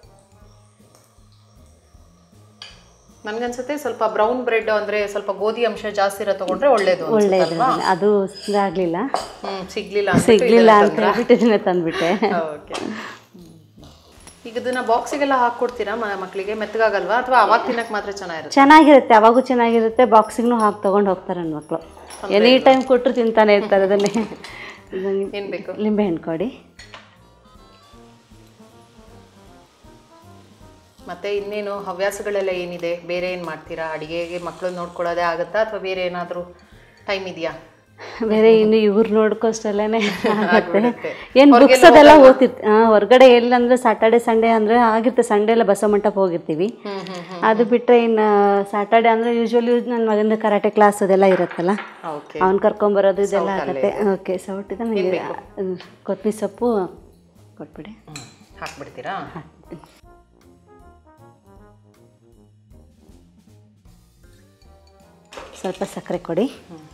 ನನ್ಗನ್ಸುತ್ತೆ ಸ್ವಲ್ಪ ಬ್ರೌನ್ ಬ್ರೆಡ್ ಅಂದ್ರೆ ಸ್ವಲ್ಪ ಗೋಧಿ ಅಂಶ ಜಾಸ್ತಿ ಇರೋ ತಗೊಂಡ್ರೆ ಒಳ್ಳೇದು ಒಳ್ಳೆ ಅನ್ಸುತ್ತೆ ಇದ್ರದ್ದು. ಅಲ್ವಾ? ಅದು ಇದಾಗಲಿಲ್ಲ ಹ್ಮ್ ಸಿಗ್ಲಿಲ್ಲ ಸಿಗ್ಲಿಲ್ಲ ಅಂತ ಹೇಳ್ಬಿಟ್ಟು ಇದನ್ನೇ ತಂದ್ಬಿಟ್ಟೆ ಓಕೆ ಈಗ ಇದನ್ನ ಬಾಕ್ಸಿಗೆಲ್ಲ ಹಾಕೊಡ್ತೀರಾ ಮ- ಮಕ್ಳಿಗೆ ಮೆತ್ತಗಾಗಲ್ವಾ ಅಥವಾ ಅವಾಗ ತಿನ್ನಕ್ ಮಾತ್ರ ಚೆನ್ನಾಗಿರುತ್ತೆ ಚೆನ್ನಾಗಿರುತ್ತೆ ಅವಾಗೂ ಚೆನ್ನಾಗಿರುತ್ತೆ ಬಾಕ್ಸಿಗೂ ಹಾಕಿ ತೊಗೊಂಡು ಹೋಗ್ತಾರೆ ನನ್ನ ಮಕ್ಕಳು ಎನಿ ಟೈಮ್ ಕೊಟ್ಟರು ತಿಂತಾನೆ ಇರ್ತಾರೆ ಅದನ್ನೇ ಏನ್ ಬೇಕು ಲಿಂಬೆ ಹಣ್ಣು ಕೊಡಿ ಮತ್ತೆ ಇನ್ನೇನು ಹವ್ಯಾಸಗಳೆಲ್ಲ ಏನಿದೆ ಬೇರೆ ಏನ್ ಮಾಡ್ತೀರಾ ಅಡಿಗೆಗೆ ಮಕ್ಕಳು ನೋಡ್ಕೊಳ್ಳೋದೇ ಆಗುತ್ತಾ ಅಥವಾ ಬೇರೆ ಏನಾದ್ರೂ ಟೈಮ್ ಇದೆಯಾ ಬೇರೆ ಇನ್ನು ಇವ್ರು ನೋಡ್ಕೋಷ್ಟಲ್ಲೇ ಆಗುತ್ತೆ ಆಗ್ಬಿಡುತ್ತೆ. ಏನು ಹೊರ್ಗೆಲ್ಲ ಬುಕ್ಸ್ ಅದೆಲ್ಲ ಓದ್ತಿರ್ತಿ ಹಾಂ ಹೊರಗಡೆ ಎಲ್ಲಂದ್ರೆ ಸ್ಯಾಟರ್ಡೆ ಸಂಡೇ ಅಂದರೆ ಆಗಿರುತ್ತೆ ಸಂಡೇ ಎಲ್ಲ ಬಸವ ಮಂಟಪ ಹೋಗಿರ್ತೀವಿ ಹ್ಮ್ ಹ್ಮ್ ಹ್ಮ್ ಅದು ಬಿಟ್ಟರೆ ಇನ್ನು ಸ್ಯಾಟರ್ಡೆ ಅಂದರೆ ಯೂಶ್ವಲಿ ನನ್ನ ಮಗಂದು ಕರಾಟೆ ಕ್ಲಾಸ್ ಅದೆಲ್ಲ ಇರುತ್ತಲ್ಲ ಓಕೆ ಅವ್ನು ಕರ್ಕೊಂಬರೋದು ಇದೆಲ್ಲ ಆಗುತ್ತೆ ಓಕೆ ಸೌಟಿದ ನನಗೆ ಕೊತ್ತಂಬರಿ ಸೊಪ್ಪು ಕೊಟ್ಬಿಡಿ ಹಾಕ್ಬಿಡ್ತೀರಾ ಸ್ವಲ್ಪ ಸಕ್ಕರೆ ಕೊಡಿ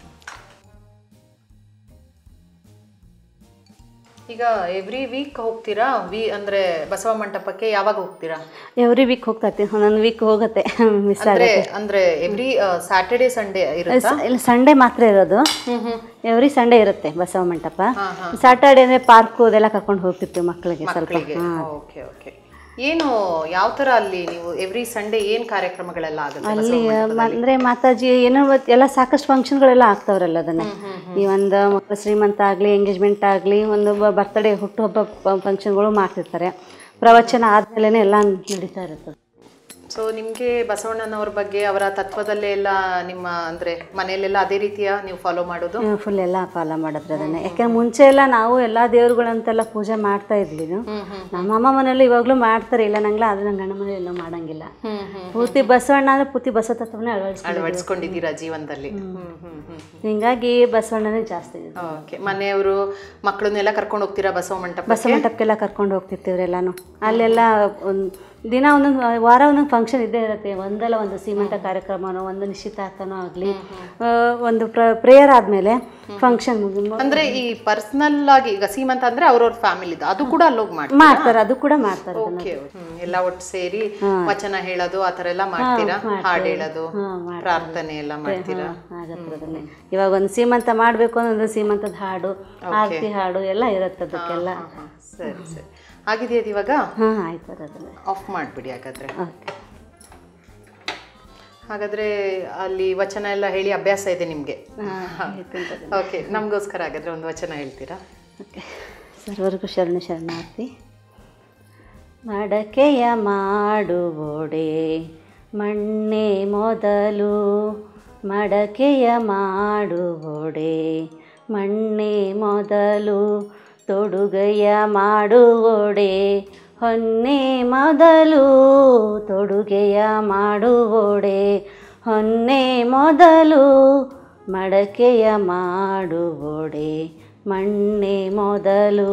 ಈಗ ಎವ್ರಿ ವೀಕ್ ಹೋಗ್ತೀರಾ ವಿ ಅಂದ್ರೆ ಬಸವ ಮಂಟಪಕ್ಕೆ ಯಾವಾಗ ಹೋಗ್ತೀರಾ ಎವ್ರಿ ವೀಕ್ ಹೋಗ್ತಾ ಇರ್ತೀನಿ ಒಂದೊಂದು ವೀಕ್ ಹೋಗುತ್ತೆ ಮಿಸ್ ಅಂದ್ರೆ ಆಗುತ್ತೆ ಅಂದ್ರೆ ಎವ್ರಿ ಸ್ಯಾಟರ್ಡೆ ಸಂಡೇ ಇರುತ್ತಾ ಇಲ್ಲ ಸಂಡೇ ಮಾತ್ರ ಇರೋದು ಹ್ಮ್ ಹ್ಮ್ ಎವ್ರಿ ಸಂಡೇ ಇರುತ್ತೆ ಬಸವ ಮಂಟಪ ಹಾ, ಹಾ. ಸ್ಯಾಟರ್ಡೆ ಅಂದರೆ ಪಾರ್ಕು ಅದೆಲ್ಲ ಕರ್ಕೊಂಡು ಹೋಗ್ತಿರ್ತೀವಿ ಮಕ್ಕಳಿಗೆ ಸ್ವಲ್ಪ ಮಕ್ಕಳಿಗೆ ಓಕೆ ಓಕೆ ಏನು ಯಾವ ತರ ಅಲ್ಲಿ ನೀವು ಎವ್ರಿ ಸಂಡೇ ಏನ್ ಕಾರ್ಯಕ್ರಮಗಳೆಲ್ಲ ಆಗುತ್ತೆ ಅಲ್ಲಿ ಮ- ಅಂದ್ರೆ ಮಾತಾಜಿ ಏನೋ ಇವತ್ತು ಎಲ್ಲ ಸಾಕಷ್ಟು ಫಂಕ್ಷನ್ಗಳೆಲ್ಲ ಆಗ್ತಾವ್ರಲ್ಲ ಅದನ್ನ ಈ ಒಂದು ಮಕ್ಕಳ ಶ್ರೀಮಂತ ಆಗಲಿ ಎಂಗೇಜ್ಮೆಂಟ್ ಆಗಲಿ ಒಂದು ಬರ್ತ್ಡೇ ಹುಟ್ಟುಹಬ್ಬ ಫಂಕ್ಷನ್ಗಳು ಮಾಡ್ತಿರ್ತಾರೆ ಪ್ರವಚನ ಆದ್ಮೇಲೆ ಎಲ್ಲ ನಡೀತಾ ಇರುತ್ತೆ ಸೊ ನಿಮ್ಗೆ ಬಸವಣ್ಣನವ್ರ ಬಗ್ಗೆ ಅವರ ತತ್ವದಲ್ಲೇ ಎಲ್ಲ ನಿಮ್ಮ ಅಂದ್ರೆ ಮನೆಯಲ್ಲೆಲ್ಲ ಅದೇ ರೀತಿಯ ನೀವು ಫಾಲೋ ಮಾಡೋದು ಫುಲ್ ಎಲ್ಲ ಫಾಲೋ ಮಾಡಿದ್ರೆ ಅದನ್ನೇ ಯಾಕಂದ್ರೆ ಮುಂಚೆ ಎಲ್ಲ ನಾವು ಎಲ್ಲ ದೇವ್ರುಗಳಂತೆಲ್ಲ ಪೂಜೆ ಮಾಡ್ತಾ ಇದ್ವಿ ನಮ್ಮ ಅಮ್ಮ ಮನೇಲಿ ಇವಾಗಲೂ ಮಾಡ್ತಾರೆ ಇಲ್ಲ ನಂಗಿಲ್ಲ ಅದು ನನ್ನ ಗಂಡ ಮನೇಲಿ ಎಲ್ಲೂ ಮಾಡಂಗಿಲ್ಲ ಹ್ಮ್ ಹ್ಮ್ ಪೂರ್ತಿ ಬಸವಣ್ಣ ಅಂದ್ರೆ ಪೂರ್ತಿ ಬಸವ ತತ್ವನೇ ಅಳವಡಿಸ್ಕೊಂಡು ಅಳವಡಿಸ್ಕೊಂಡಿದ್ದೀರಾ ಜೀವನದಲ್ಲಿ ಹ್ಮ್ ಹ್ಮ್ ಹ್ಮ್ ಹಿಂಗಾಗಿ ಬಸವಣ್ಣನೇ ಜಾಸ್ತಿ ಇದೆ ಓಕೆ ಮನೆಯವರು ಮಕ್ಕಳನ್ನೆಲ್ಲ ಕರ್ಕೊಂಡು ಹೋಗ್ತೀರಾ ಬಸವ ಮಂಟಪ ಬಸ ಮಂಟಪಕ್ಕೆಲ್ಲ ಕರ್ಕೊಂಡು ಹೋಗ್ತಿರ್ತೀವ್ರಿ ಎಲ್ಲಾನು ಅಲ್ಲೆಲ್ಲ ಒಂದು ದಿನ ಒಂದೊಂದು ವಾರ ಒಂದೊಂದು ಫಂಕ್ಷನ್ ಇದ್ದೇ ಇರುತ್ತೆ ಒಂದಲ್ಲ ಒಂದು ಸೀಮಂತ ಕಾರ್ಯಕ್ರಮನೋ ಒಂದು ನಿಶ್ಚಿತಾರ್ಥನೋ ಆಗಲಿ ಒಂದು ಪ್ರೇಯರ್ ಆದಮೇಲೆ ಫಂಕ್ಷನ್ ಅಂದ್ರೆ ಈ ಪರ್ಸನಲ್ ಆಗಿ ಈಗ ಸೀಮಂತ ಅಂದ್ರೆ ಅವ್ರವ್ರ ಫ್ಯಾಮಿಲಿದು ಅದು ಕೂಡ ಅಲ್ಲೋಗಿ ಮಾಡಿ ಮಾಡ್ತಾರೆ ಅದು ಕೂಡ ಮಾಡ್ತಾರೆ ಓಕೆ ಎಲ್ಲ ಒಟ್ಟು ಸೇರಿ ವಚನ ಹೇಳೋದು ಆ ಥರ ಎಲ್ಲ ಮಾಡ್ತೀರಾ ಹಾಡು ಹೇಳೋದು ಪ್ರಾರ್ಥನೆ ಎಲ್ಲ ಮಾಡ್ತೀರಾ ಆಗತ್ತೆ ಅದನ್ನೇ ಇವಾಗ ಒಂದು ಸೀಮಂತ ಮಾಡಬೇಕು ಅಂದ್ರೆ ಸೀಮಂತದ ಹಾಡು ಆರತಿ ಹಾಡು ಎಲ್ಲ ಇರುತ್ತೆ ಅದಕ್ಕೆಲ್ಲ ಹಾ, ಸರಿ ಸರಿ ಆಗಿದೆಯಾ ಅದು ಇವಾಗ ಹಾಂ ಆಯ್ತು ಅದನ್ನೇ ಆಫ್ ಮಾಡಿಬಿಡಿ ಹಾಗಾದ್ರೆ ಓಕೆ ಹಾಗಾದ್ರೆ ಅಲ್ಲಿ ವಚನ ಎಲ್ಲ ಹೇಳಿ ಅಭ್ಯಾಸ ಇದೆ ನಿಮಗೆ ಆಯ್ತು ಅಂತ ಓಕೆ ನಮಗೋಸ್ಕರ ಹಾಗಾದ್ರೆ ಒಂದು ವಚನ ಹೇಳ್ತೀರಾ ಓಕೆ ಸರ್ವರಿಗೂ ಶರಣ ಶರಣಾರ್ಥಿ ಮಡಕೆಯ ಮಾಡುವೊಡೆ ಮಣ್ಣೆ ಮೊದಲು ಮಡಕೆಯ ಮಾಡುವೊಡೆ ಮಣ್ಣೆ ಮೊದಲು ತೊಡುಗೆಯ ಮಾಡುವೊಡೆ ಹೊನ್ನೆ ಮೊದಲು ತೊಡುಗೆಯ ಮಾಡುವೊಡೆ ಹೊನ್ನೆ ಮೊದಲು ಮಡಕೆಯ ಮಾಡುವೊಡೆ ಮಣ್ಣೆ ಮೊದಲು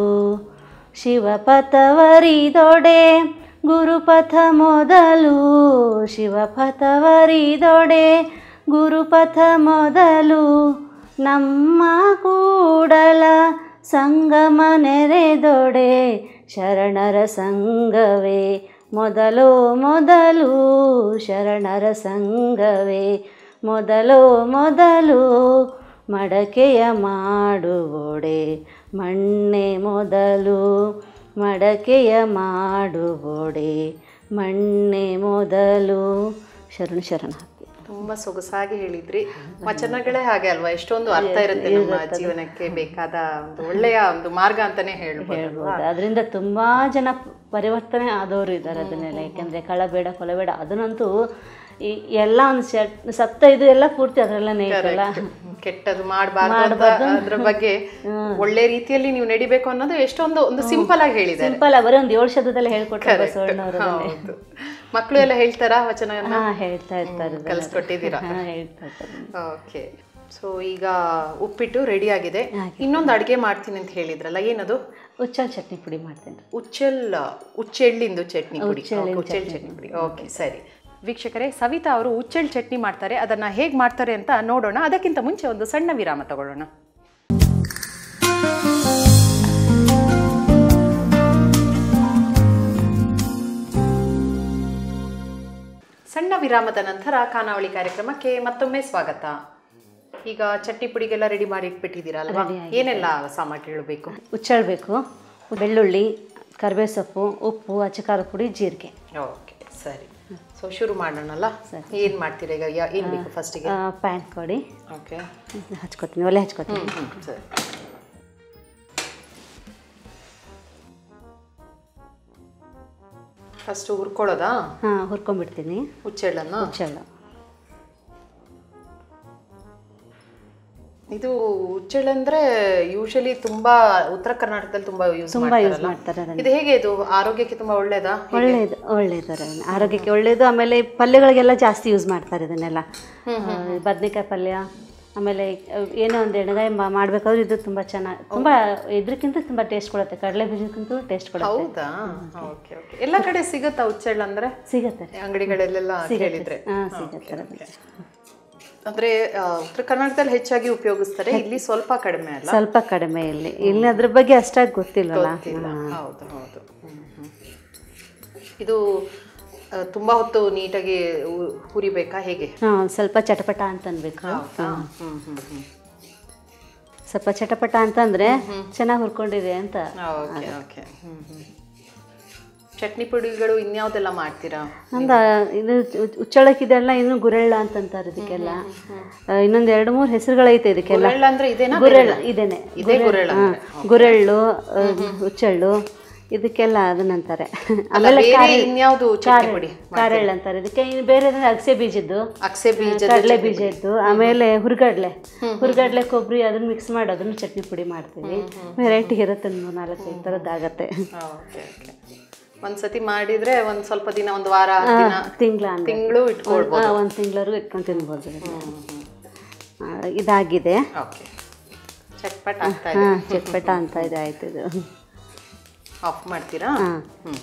ಶಿವಪಥವರಿದೊಡೆ ಗುರುಪಥ ಮೊದಲು ಶಿವಪಥವರಿದೊಡೆ ಗುರುಪಥ ಮೊದಲು ನಮ್ಮ ಕೂಡಲ ಸಂಗಮ ನೆರೆದೊಡೆ ಶರಣರ ಸಂಗವೇ ಮೊದಲು ಮೊದಲು ಶರಣರ ಸಂಗವೇ ಮೊದಲು ಮೊದಲು ಮಡಕೆಯ ಮಾಡುವೊಡೆ ಮಣ್ಣೆ ಮೊದಲು ಮಡಕೆಯ ಮಾಡುವೊಡೆ ಮಣ್ಣೆ ಮೊದಲು ಶರಣ ಶರಣಾರ್ಥಿ ತುಂಬಾ ಸೊಗಸಾಗಿ ಹೇಳಿದ್ರಿ ವಚನಗಳೇ ಹಾಗೆ ಅಲ್ವಾ ಎಷ್ಟೊಂದು ಅರ್ಥ ಇರುತ್ತೆ ನಮ್ಮ ಜೀವನಕ್ಕೆ ಬೇಕಾದ ಒಂದು ಒಳ್ಳೆಯ ಒಂದು ಮಾರ್ಗ ಅಂತಾನೆ ಹೇಳ್ಬೋದು ಹೇಳ್ಬೋದು ಅದರಿಂದ ತುಂಬಾ ಜನ ಪರಿವರ್ತನೆ ಆದವರು ಇದ್ದಾರೆ ಅದನ್ನೆಲ್ಲ ಯಾಕೆಂದ್ರೆ ಕಳಬೇಡ ಕೊಲಬೇಡ ಅದನ್ನಂತೂ ಈ ಎಲ್ಲ ಒಂದು ಸಪ್ತ ಇದು ಎಲ್ಲ ಪೂರ್ತಿ ಅದರಲ್ಲೇ ಐತಲ್ಲ ಕೆಟ್ಟದ್ದು ಮಾಡಬಾರ್ದು ಅದ್ರ ಬಗ್ಗೆ ಒಳ್ಳೆ ರೀತಿಯಲ್ಲಿ ನೀವು ನಡಿಬೇಕು ಅನ್ನೋದು ಎಷ್ಟೊಂದು ಒಂದು ಸಿಂಪಲ್ ಆಗಿ ಹೇಳಿದ್ದಾರೆ ಸಿಂಪಲ್ ಬರೀ ಒಂದು ಏಳು ಶಬ್ದದಲ್ಲಿ ಹೇಳ್ಕೊಟ್ರೆ ಬಸವಣ್ಣ ಅವರು ಹೌದು ಮಕ್ಕಳು ಎಲ್ಲ ಹೇಳ್ತಾರಾ ವಚನವನ್ನ ಹಾ ಹೇಳ್ತಾ ಇರ್ತಾರೆ ಕಲಿಸ್ಕೊಟ್ಟಿದ್ದೀರಾ ಹಾ ಹೇಳ್ತಾ ಇರ್ತಾರೆ ಓಕೆ ಸೊ ಈಗ ಉಪ್ಪಿಟ್ಟು ರೆಡಿ ಆಗಿದೆ ಇನ್ನೊಂದು ಅಡುಗೆ ಮಾಡ್ತೀನಿ ಅಂತ ಹೇಳಿದ್ರಲ್ಲ ಏನದು ಉಚ್ಚಲ್ ಚಟ್ನಿ ಪುಡಿ ಮಾಡ್ತೇನೆ ಉಚ್ಚಲ್ ಉಚ್ಚೆಳ್ಳಿಂದು ಚಟ್ನಿ ಪುಡಿ ಉಚ್ಚೆಳ್ಳು ಚಟ್ನಿ ಪುಡಿ ಓಕೆ ಸರಿ ವೀಕ್ಷಕರೇ ಸವಿತಾ ಅವರು ಉಚ್ಚೆಳ್ಳು ಚಟ್ನಿ ಮಾಡ್ತಾರೆ ಅದನ್ನ ಹೇಗೆ ಮಾಡ್ತಾರೆ ಅಂತ ನೋಡೋಣ ಅದಕ್ಕಿಂತ ಮುಂಚೆ ಒಂದು ಸಣ್ಣ ವಿರಾಮ ತಗೊಳ್ಳೋಣ ಸಣ್ಣ ವಿರಾಮದ ನಂತರ ಖಾನಾವಳಿ ಕಾರ್ಯಕ್ರಮಕ್ಕೆ ಮತ್ತೊಮ್ಮೆ ಸ್ವಾಗತ ಈಗ ಚಟ್ನಿ ಪುಡಿಗೆಲ್ಲ ರೆಡಿ ಮಾಡಿ ಇಟ್ಬಿಟ್ಟಿದ್ದೀರಾ ಅಲ್ವಾ ಏನೆಲ್ಲ ಸಾಮಗ್ರಿಗಳು ಬೇಕು ಉಚ್ಚಳ್ಬೇಕು ಬೆಳ್ಳುಳ್ಳಿ ಕರಿಬೇವು ಸೊಪ್ಪು ಉಪ್ಪು ಅಚ್ಚಕಾರ ಪುಡಿ ಜೀರಿಗೆ ಓಕೆ ಸರಿ ಸೊ ಶುರು ಮಾಡೋಣಲ್ಲ ಏನು ಮಾಡ್ತೀರಾ ಈಗ ಯಾ- ಏನ್ ಬೇಕು ಫಸ್ಟಿಗೆ ಪ್ಯಾನ್ ಕೊಡಿ ಓಕೆ ಹಚ್ಕೋತೀನಿ ಒಲೆ ಹಚ್ಕೋತೀನಿ ಸರಿ ಫಸ್ಟ್ ಹುರ್ಕೊಳ್ಳೋದಾ ಹಾಂ ಹುರ್ಕೊಂಡ್ಬಿಡ್ತೀನಿ ಹುಚ್ಚೆಳ್ಳನ್ನ ಉಚ್ಚಳ್ಳು ಇದು ಹುಚ್ಚೆಳ್ಳಂದ್ರೆ ಯೂಶಲಿ ತುಂಬಾ ಉತ್ತರ ಕರ್ನಾಟಕದಲ್ಲಿ ತುಂಬಾ ಯೂಸ್ ತುಂಬ ಯೂಸ್ ಮಾಡ್ತಾರಲ್ಲ ಮಾಡ್ತಾರೆ ಅದನ್ನು ಇದು ಹೇಗೆ ಇದು ಆರೋಗ್ಯಕ್ಕೆ ತುಂಬಾ ಒಳ್ಳೇದಾ ಒಳ್ಳೇದು ಒಳ್ಳೇದು ಅದನ್ನ. ಆರೋಗ್ಯಕ್ಕೆ ಒಳ್ಳೇದು ಆಮೇಲೆ ಪಲ್ಯಗಳಿಗೆಲ್ಲ ಜಾಸ್ತಿ ಯೂಸ್ ಮಾಡ್ತಾರೆ ಇದನ್ನೆಲ್ಲ ಬದನೆಕಾಯಿ ಪಲ್ಯ ಆಮೇಲೆ ಅಹ್, ಏನೋ ಒಂದು ಎಣ್ಣೆಗಾಯಿ ಮಾಡಬೇಕಾದ್ರೆ ಇದು ತುಂಬ ಚೆನ್ನಾಗಿ ತುಂಬ ಇದ್ರಕ್ಕಿಂತ ತುಂಬ ಟೇಸ್ಟ್ ಕೊಡುತ್ತೆ ಕಡಲೆ ಬೀಜಕ್ಕಿಂತ ಟೇಸ್ಟ್ ಕೊಡುತ್ತೆ ಹೌದಾ ಓಕೆ ಓಕೆ ಎಲ್ಲ ಕಡೆ ಸಿಗುತ್ತಾ ಹುಚ್ಚೆಳ್ಳು ಅಂದ್ರೆ ಸಿಗತ್ತೆ ಅಂಗಡಿಗಳಲ್ಲೆಲ್ಲ ಕೇಳಿದ್ರೆ ಹಾಂ ಸಿಗತ್ತೆ ಅದು. ಅಂದ್ರೆ ಆ, ಉತ್ತರ ಕರ್ನಾಟಕದಲ್ಲಿ ಹೆಚ್ಚಾಗಿ ಉಪಯೋಗಿಸ್ತಾರೆ ಇಲ್ಲಿ ಸ್ವಲ್ಪ ಕಡಿಮೆ ಅಲ್ಲ ಸ್ವಲ್ಪ ಕಡಿಮೆ ಇಲ್ಲಿ ಇಲ್ಲಿ ಅದ್ರ ಬಗ್ಗೆ ಅಷ್ಟಾಗಿ ಗೊತ್ತಿಲ್ವಲ್ಲ ಗೊತ್ತಿಲ್ಲ ಹೌದು ಹೌದು ಹ್ಮ್, ಹ್ಮ್. ಇದು ಆ, ತುಂಬಾ ಹೊತ್ತು ನೀಟಾಗಿ ಉ- ಹುರಿಬೇಕಾ ಹೇಗೆ ಹಾಂ ಸ್ವಲ್ಪ ಚಟಪಟ ಅಂತ ಅನ್ಬೇಕು ಹೌದಾ? ಹ್ಮ್ ಹ್ಮ್ ಹ್ಮ್ ಸ್ವಲ್ಪ ಚಟಪಟ ಅಂತಂದ್ರೆ ಚೆನ್ನಾಗಿ ಹುರ್ಕೊಂಡಿದೆ ಅಂತ okay okay hmm hmm chutney ಪುಡಿಗಳು ಇನ್ಯಾವ್ದೆಲ್ಲ ಮಾಡ್ತೀರಾ ಅಂದ ಇದು ಉ- ಉಚ್ಚಳಕ್ಕಿದೆಲ್ಲ ಇನ್ನು ಗುರೆಳ್ಳ ಅಂತಂತಾರೆ ಇದಕ್ಕೆಲ್ಲ ಆ, ಇನ್ನೊಂದು ಎರಡು ಮೂರು ಹೆಸರುಗಳೈತೆ ಇದಕ್ಕೆಲ್ಲ ಗುರೆಳ್ಳ ಅಂದ್ರೆ ಇದೇನಾ ಗುರೆಳ್ಳ ಇದೇನೆ ಇದೇ ಗುರೆಳ್ಳ ಹಾ, ಗುರೆಳ್ಳು ಆ, ಉಚ್ಚಳ್ಳು ಇದಕ್ಕೆಲ್ಲ ಅದನ್ನಂತಾರೆ ಆಮೇಲೆ ಬೇರೆ ಕಾರೆ- ಇನ್ಯಾವ್ದು ಚಟ್ನಿ ಕಾರೆ- ಪುಡಿ ಕಾರೆಳ್ಳು ಅಂತಾರೆ ಇದಕ್ಕೆ ಇನ್ನು ಬೇರೆ ಅಂದ್ರೆ ಅಗಸೆ ಬೀಜದ್ದು ಅಕ್ಸೆ ಬೀಜ ಕಡಲೆ ಬೀಜ ಇದ್ದು ಆಮೇಲೆ ಹುರ್ಗಡ್ಲೆ ಹುರ್ಗಡ್ಲೆ ಕೊಬ್ಬರಿ ಅದನ್ನ ಮಿಕ್ಸ್ ಮಾಡಿ ಅದನ್ನ ಚಟ್ನಿ ಪುಡಿ ಮಾಡ್ತೀವಿ ವೆರೈಟಿ ಇರುತ್ತೆ ಒಂದು ಮೂರು ನಾಲ್ಕು ಐದು ಥರದ್ದು ಆಗತ್ತೆ ಓಕೆ ಓಕೆ ಒಂದ್ಸತಿ ಮಾಡಿದ್ರೆ ಒಂದ್ ಸ್ವಲ್ಪ ದಿನ ಒಂದ್ ವಾರ ಹತ್ತು ದಿನ ತಿಂಗಳ ಅಂದ್ರೆ ತಿಂಗಳು ಇಟ್ಕೊಳ್ಬೋದು ಒಂದು ತಿಂಗಳವರೆಗೂ ಇಟ್ಕೊಂಡು ತಿನ್ಬೋದು ಆ, ಇದಾಗಿದೆ ಓಕೆ ಚಟ್ಪಟ್ ಆಗ್ತಾ ಇದೆ ಹಾಂ ಚಟ್ಪಟ ಅಂತ ಇದೆ ಆಯ್ತು ಇದು ಆಫ್ ಮಾಡ್ತೀರಾ ಹಾಂ ಹ್ಮ್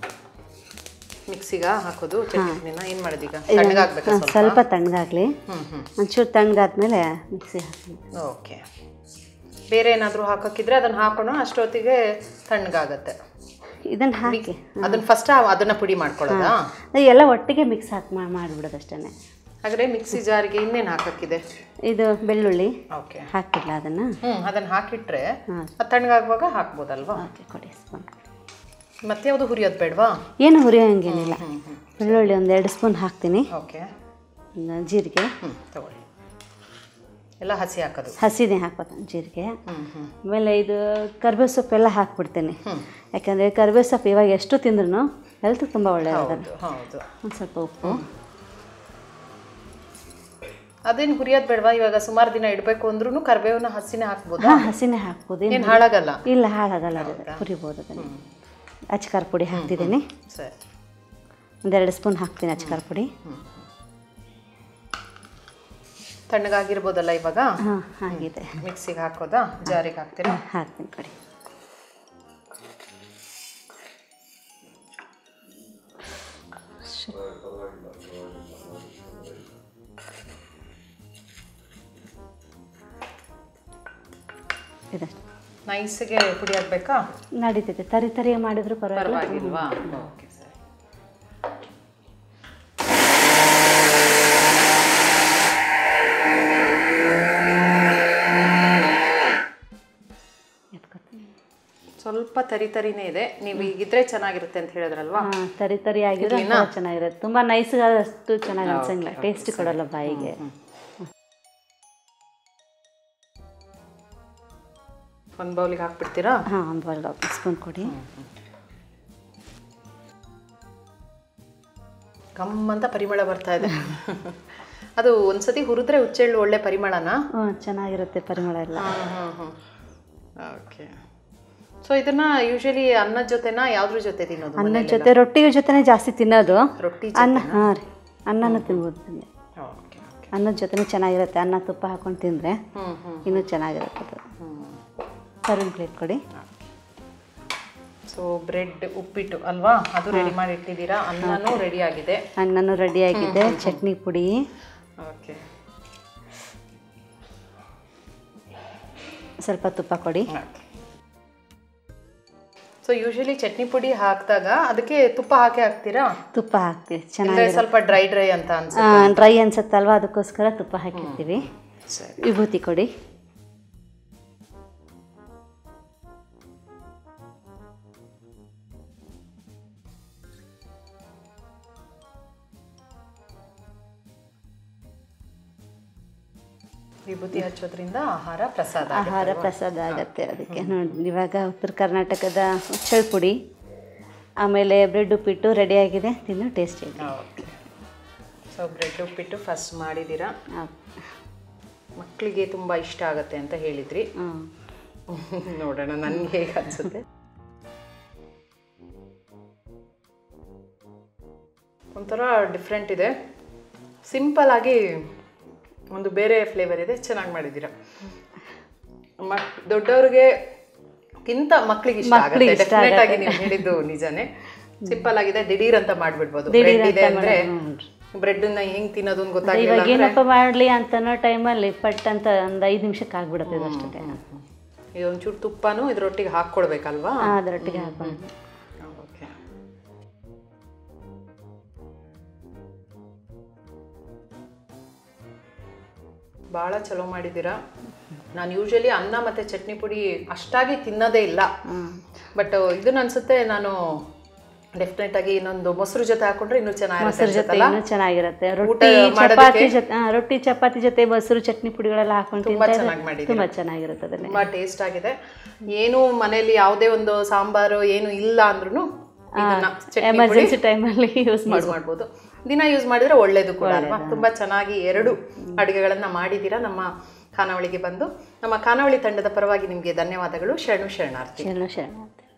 ಮಿಕ್ಸಿಗ ಹಾಕೋದು ಚಟ್ನಿನ ಏನ್ ಮಾಡೋದೀಗ ತಣ್ಣಗಾಗ್ಬೇಕಾ ಸ್ವಲ್ಪ ಸ್ವಲ್ಪ ತಣ್ಣಗಾಗ್ಲಿ ಹ್ಮ್ ಹ್ಮ್ ಒಂಚೂರು ತಣ್ಣಗಾದ್ಮೇಲೆ ಮಿಕ್ಸಿ ಹಾಕಿ ಓಕೆ ಬೇರೆ ಏನಾದರೂ ಹಾಕಕ್ಕಿದ್ರೆ ಅದನ್ನ ಹಾಕೋಣ ಅಷ್ಟೊತ್ತಿಗೆ ತಣ್ಣಗಾಗತ್ತೆ ಇದನ್ನ ಹಾಕಿ ಅದನ್ನ ಫಸ್ಟ್ ಅದನ್ನ ಪುಡಿ ಮಾಡ್ಕೊಳ್ಳೋದಾ ಎಲ್ಲ ಒಟ್ಟಿಗೆ ಮಿಕ್ಸ್ ಹಾಕಿ ಮಾಡಿಬಿಡೋದು ಅಷ್ಟೇ ಹಾಗಾದ್ರೆ ಮಿಕ್ಸಿ ಜಾರಿಗೆ ಇನ್ನೇನು ಹಾಕಕ್ಕಿದೆ ಇದು ಬೆಳ್ಳುಳ್ಳಿ ಓಕೆ ಹಾಕಿಲ್ಲ ಅದನ್ನು ಹ್ಮ್ ಅದನ್ನ ಹಾಕಿಟ್ರೆ ಹಾಂ ಅದು ತಣ್ಣಗಾಗುವಾಗ ಹಾಕ್ಬೋದಲ್ವಾ ಓಕೆ ಕೊಡಿ ಸ್ಪೂನ್ ಮತ್ತೆ ಯಾವುದು ಹುರಿಯೋದು ಬೇಡವಾ ಏನು ಹುರಿಯೋಂಗೇನಿಲ್ಲ ಬೆಳ್ಳುಳ್ಳಿ ಒಂದು ಎರಡು ಸ್ಪೂನ್ ಹಾಕ್ತೀನಿ ಓಕೆ ಒಂದು ಜೀರಿಗೆ ಹ್ಮ್ ತಗೊಳ್ಳಿ ಎಲ್ಲ ಹಸಿ ಹಾಕೋದು ಹಸಿನೇ ಹಾಕೋದು ಜೀರಿಗೆ ಹ್ಮ್ ಹ್ಮ್ ಆಮೇಲೆ ಇದು ಕರಿಬೇವು ಸೊಪ್ಪೆಲ್ಲ ಹಾಕ್ಬಿಡ್ತೀನಿ ಯಾಕಂದರೆ ಕರಿಬೇವು ಸೊಪ್ಪು ಇವಾಗ ಎಷ್ಟು ತಿಂದ್ರೂ ಹೆಲ್ತ್ ತುಂಬ ಒಳ್ಳೆಯದು ಹೌದು ಹೌದು ಒಂದು ಸ್ವಲ್ಪ ಉಪ್ಪು ಅದೇನು ಹುರಿಯೋದು ಬೇಡವಾ ಇವಾಗ ಸುಮಾರು ದಿನ ಇಡಬೇಕು ಅಂದ್ರೂ ಕರ್ಬೇವನ್ನ ಹಸಿನೇ ಹಾಕ್ಬೋದಾ ಹಾಂ ಹಸಿನೇ ಹಾಕ್ಬೋದು ಏನು ಏನು ಹಾಳಾಗಲ್ಲ ಇಲ್ಲ ಹಾಳಾಗಲ್ಲ ಅದು ಹುರಿಬೋದು ಅದನ್ನು ಅಚ್ಕಾರ ಪುಡಿ ಹಾಕ್ತಿದ್ದೀನಿ ಸರಿ ಒಂದೆರಡು ಸ್ಪೂನ್ ಹಾಕ್ತೀನಿ ಅಚ್ಕಾರ ಪುಡಿ ತಣ್ಣಗಾಗಿರ್ಬೋದಲ್ಲ ಇವಾಗ ಹಾಂ ಆಗಿದೆ ಮಿಕ್ಸಿಗೆ ಹಾಕೋದಾ ಜಾರಿಗೆ ಹಾಕ್ತೀರಾ ಹಾಕ್ತೀನಿ ಕೊಡಿ ಇದಷ್ಟು ನೈಸ್ಗೆ ಪುಡಿ ಹಾಕ್ಬೇಕಾ ನಡೀತೈತೆ ತರಿ ತರಿ ಮಾಡಿದ್ರು ಪರವಾಗಿಲ್ಲ ಪರವಾಗಿಲ್ವಾ ಓಕೆ ಸರಿ ಎತ್ಕೊತೀನಿ ಸ್ವಲ್ಪ ತುಪ್ಪ ತರಿ ತರಿನೇ ಇದೆ ನೀವು ಈಗಿದ್ರೆ ಚೆನ್ನಾಗಿರುತ್ತೆ ಅಂತ ಹೇಳಿದ್ರಲ್ವಾ ಹಾಂ ತರಿ ತರಿ ಆಗಿದ್ರೆ ಒಂಥರ ಚೆನ್ನಾಗಿರುತ್ತೆ ತುಂಬ ನೈಸ್ ಅಷ್ಟು ಚೆನ್ನಾಗಿ ಅನ್ಸಂಗಿಲ್ಲ ಟೇಸ್ಟ್ ಕೊಡಲ್ಲ ಬಾಯಿಗೆ ಒಂದು ಬೌಲಿಗೆ ಹಾಕ್ಬಿಡ್ತೀರಾ ಹಾಂ ಒಂದು ಬೌಲ್ ಸ್ಪೂನ್ ಕೊಡಿ ಕಮ್ ಅಂತ ಪರಿಮಳ ಬರ್ತಾ ಇದೆ ಅದು ಒಂದ್ಸತಿ ಹುರಿದ್ರೆ ಹುಚ್ಚೆಳ್ಳು ಒಳ್ಳೆ ಪರಿಮಳನಾ ಹ್ಞೂ ಚೆನ್ನಾಗಿರುತ್ತೆ ಪರಿಮಳ ಎಲ್ಲ ಓಕೆ ಸೊ ಇದನ್ನ ಯೂಶಲಿ ಅನ್ನದ ಜೊತೆನಾ ಯಾವ್ದ್ರ ಜೊತೆ ತಿನ್ನೋದು ಅನ್ನದ ಜೊತೆ ರೊಟ್ಟಿ ಜೊತೆನೇ ಜಾಸ್ತಿ ತಿನ್ನೋದು ರೊಟ್ಟಿ ಅನ್ನ ಹಾಂ ರೀ ಅನ್ನನೂ ತಿನ್ಬೋದು ತಿನ್ನಿ ಓಕೆ ಓಕೆ ಅನ್ನದ ಜೊತೆನೂ ಚೆನ್ನಾಗಿರುತ್ತೆ ಅನ್ನ ತುಪ್ಪ ಹಾಕೊಂಡು ತಿಂದರೆ ಹ್ಮ್ ಹ್ಮ್ ಇನ್ನೂ ಚೆನ್ನಾಗಿರುತ್ತೆ ಅದು ಸರ್ವಿಂಗ್ ಪ್ಲೇಟ್ ಕೊಡಿ ಸೊ ಬ್ರೆಡ್ ಉಪ್ಪಿಟ್ಟು ಅಲ್ವಾ ಅದು ರೆಡಿ ಮಾಡಿ ಇಟ್ಟಿದ್ದೀರಾ ಅನ್ನನೂ ರೆಡಿ ಆಗಿದೆ ಅನ್ನನೂ ರೆಡಿಯಾಗಿದೆ ಚಟ್ನಿ ಪುಡಿ ಓಕೆ ಸ್ವಲ್ಪ ತುಪ್ಪ ಕೊಡಿ ಸೊ ಯೂಶಲಿ ಚಟ್ನಿ ಪುಡಿ ಹಾಕಿದಾಗ ಅದಕ್ಕೆ ತುಪ್ಪ ಹಾಕಿ ಹಾಕ್ತೀರಾ ತುಪ್ಪ ಹಾಕ್ತೀವಿ ಅಂದ್ರೆ ಚೆನ್ನಾಗಿ ಸ್ವಲ್ಪ ಡ್ರೈ ಡ್ರೈ ಅಂತ ಅನ್ಸುತ್ತೆ ಡ್ರೈ ಅನ್ಸುತ್ತಲ್ವ ಅದಕ್ಕೋಸ್ಕರ ತುಪ್ಪ ಹಾಕಿರ್ತೀವಿ ಸರಿ ವಿಭೂತಿ ಕೊಡಿ ವಿಭೂತಿ ಹಚ್ಚೋದ್ರಿಂದ ಆಹಾರ ಪ್ರಸಾದ ಆಗುತ್ತೆ. ಆಹಾರ ಪ್ರಸಾದ ಆಗತ್ತೆ ಅದಕ್ಕೆ ನೋಡಿ ಇವಾಗ ಉತ್ತರ ಕರ್ನಾಟಕದ ಉಚ್ಚಳ ಪುಡಿ ಆಮೇಲೆ ಬ್ರೆಡ್ ಉಪ್ಪಿಟ್ಟು ರೆಡಿಯಾಗಿದೆ ತಿನ್ನು ಟೇಸ್ಟ್ ಇದೆ okay so bread uppittu first ಮಾಡಿದ್ದೀರಾ ಮಕ್ಕಳಿಗೆ ತುಂಬ ಇಷ್ಟ ಆಗುತ್ತೆ ಅಂತ ಹೇಳಿದ್ರಿ ಹ್ಞೂ ನೋಡೋಣ ನನಗೆ ಹೇಗೆ ಅನ್ಸುತ್ತೆ ಒಂಥರ ಡಿಫ್ರೆಂಟ್ ಇದೆ ಸಿಂಪಲ್ ಆಗಿ ಒಂದು ಬೇರೆ ಫ್ಲೇವರ್ ಇದೆ ಚೆನ್ನಾಗಿ ಮಾಡಿದ್ದೀರಾ ಮಕ್ ದೊಡ್ಡವ್ರಿಗೆ ಕಿಂತ ಮಕ್ಕಳಿಗೆ ಇಷ್ಟ ಆಗುತ್ತೆ ಮಕ್ಳಿಗೆ ಇಷ್ಟ ಡೆಫಿನೆಟ್ ಆಗಿ ನೀವು ಹೇಳಿದ್ದು ನಿಜಾನೇ ಸಿಂಪಲ್ ಆಗಿದೆ ದಿಢೀರ್ ಅಂತ ಮಾಡ್ಬಿಡ್ಬೋದು ಬ್ರೆಡ್ ಇದೆ ಅಂದ್ರೆ ಬ್ರೆಡ್ ನ ಹೆಂಗ್ ತಿನ್ನೋದು ಅಂತ ಗೊತ್ತಾಗಿಲ್ಲ ಇವಾಗ ಏನಪ್ಪ ಮಾಡಲಿ ಅಂತನೋ ಟೈಮಲ್ಲಿ ಪಟ್ ಅಂತ ಒಂದು ಐದು ನಿಮಿಷಕ್ಕೆ ಆಗ್ಬಿಡುತ್ತೆ ಇದಷ್ಟೇ ಇದೊಂಚೂರು ತುಪ್ಪನೂ ಇದ್ರೊಟ್ಟಿಗೆ ಹಾಕ್ಕೊಡ್ಬೇಕಲ್ವಾ ಅದರೊಟ್ಟಿಗೆ ಹಾಕೊಂಡು ಓಕೆ ಭಾಳ ಚಲೋ ಮಾಡಿದ್ದೀರಾ ನಾನು ಯೂಶಲಿ ಅನ್ನ ಮತ್ತು ಚಟ್ನಿ ಪುಡಿ ಅಷ್ಟಾಗಿ ತಿನ್ನೋದೇ ಇಲ್ಲ ಬಟ್ ಇದನ್ನ ಅನ್ಸುತ್ತೆ ನಾನು ಡೆಫಿನೆಟ್ ಆಗಿ ಇನ್ನೊಂದು ಮೊಸರು ಜೊತೆ ಹಾಕೊಂಡ್ರೆ ಇನ್ನೂ ಚೆನ್ನಾಗಿರುತ್ತೆ ಮೊಸರು ಜೊತೆ ಅನ್ಸುತ್ತಲ್ಲ? ಇನ್ನೂ ಚೆನ್ನಾಗಿರುತ್ತೆ ಊಟ ರೊಟ್ಟಿ ಮಾಡೋದಕ್ಕೆ? ಚಪಾತಿ ಜೊತೆ ಹಾ, ರೊಟ್ಟಿ ಚಪಾತಿ ಜೊತೆ ಮೊಸರು ಚಟ್ನಿ ಪುಡಿಗಳೆಲ್ಲ ಹಾಕೊಂಡು ತುಂಬಾ ತಿಂತಾ ಚೆನ್ನಾಗಿ ಮಾಡಿದ್ದೀರಾ. ತುಂಬ ಚೆನ್ನಾಗಿರುತ್ತೆ ಅದನ್ನೇ ತುಂಬಾ ಟೇಸ್ಟ್ ಆಗಿದೆ ಏನು ಮನೆಯಲ್ಲಿ ಯಾವುದೇ ಒಂದು ಸಾಂಬಾರು ಏನು ಇಲ್ಲ ಅಂದ್ರೂ ಎಮರ್ಜೆನ್ಸಿ ಟೈಮಲ್ಲಿ ಯೂಸ್ ಯೂಸ್ ಮಾಡ್ಬೋದು ದಿನ ಯೂಸ್ ಮಾಡಿದ್ರೆ ಒಳ್ಳೇದು ಕೂಡ ಅಲ್ವಾ ತುಂಬಾ ಚೆನ್ನಾಗಿ ಎರಡು ಅಡುಗೆಗಳನ್ನ ಮಾಡಿದ್ದೀರಾ ನಮ್ಮ ಖಾನಾವಳಿಗೆ ಬಂದು ನಮ್ಮ ಖಾನಾವಳಿ ತಂಡದ ಪರವಾಗಿ ನಿಮಗೆ ಧನ್ಯವಾದಗಳು ಶರಣು ಶರಣಾರ್ಥಿ ಶರಣ ಶರಣ